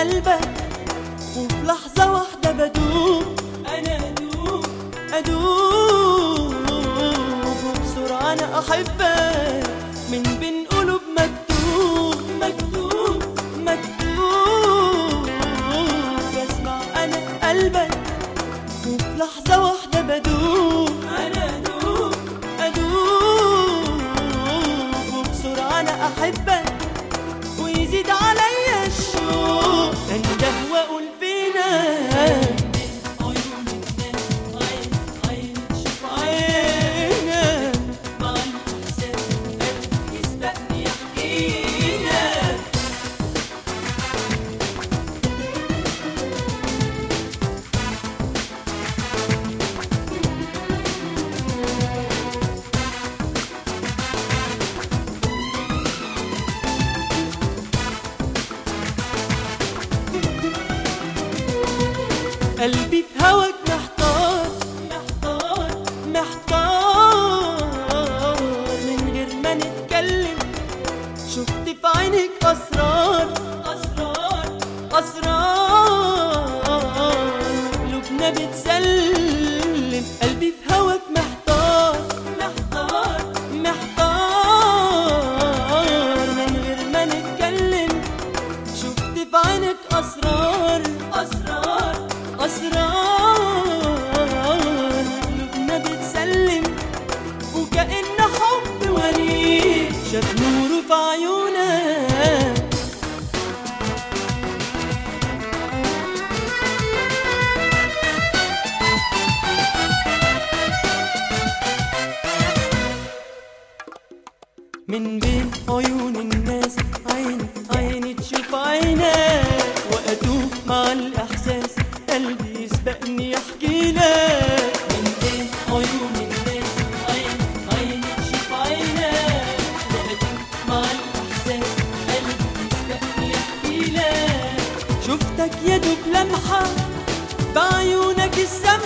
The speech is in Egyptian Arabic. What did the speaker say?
قلبك وفي لحظة واحدة بدوب أنا أدوب أدوب وبسرعة أنا أحبك من بين قلوب مكتوب مكتوب مكتوب بسمع أنا قلبك وفي لحظة واحدة بدوب أنا أدوب أدوب وبسرعة أنا أحبك ويزيد عليا الشوق أنده وأقول فينا عينك قلبي في هواك محتار محتار محتار من غير ما نتكلم شفت في عينك أسرار أسرار أسرار قلوبنا بتسلم قلبي في هواك محتار محتار محتار من غير ما نتكلم شفت في عينك أسرار أسرار أسرار قلوبنا بتسلم وكأن حب وريد شاف نوره في عيونك من بين عيون الناس عيني عيني تشوف عينك وأتوه مع الإحساس قلبي يسبقني يحكي لك من بين عيون الناس عيني عيني تشوف عينك وأتوه مع الإحساس قلبي يسبقني يحكي لك شفتك يا دوب لمحة بعيونك السمحة